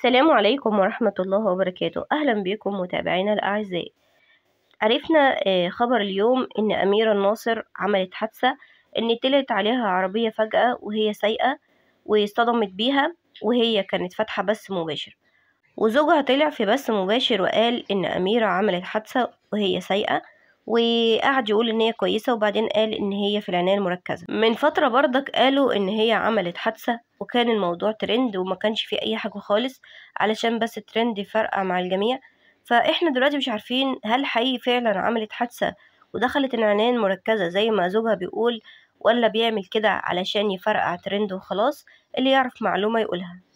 السلام عليكم ورحمة الله وبركاته أهلا بكم متابعينا الأعزاء عرفنا آه، خبر اليوم إن أميرة الناصر عملت حادثة إن طلعت عليها عربية فجأة وهي سايقة واصطدمت بيها وهي كانت فاتحة بث مباشر وزوجها طلع في بث مباشر وقال إن أميرة عملت حادثة وهي سايقة وقعد يقول ان هي كويسه وبعدين قال ان هي في العنايه المركزه من فتره برضك قالوا ان هي عملت حادثه وكان الموضوع ترند وما كانش فيه اي حاجه خالص علشان بس الترند يفرقع مع الجميع فاحنا دلوقتي مش عارفين هل حقيقي فعلا عملت حادثه ودخلت العنايه المركزه زي ما زوجها بيقول ولا بيعمل كده علشان يفرقع ترند وخلاص اللي يعرف معلومه يقولها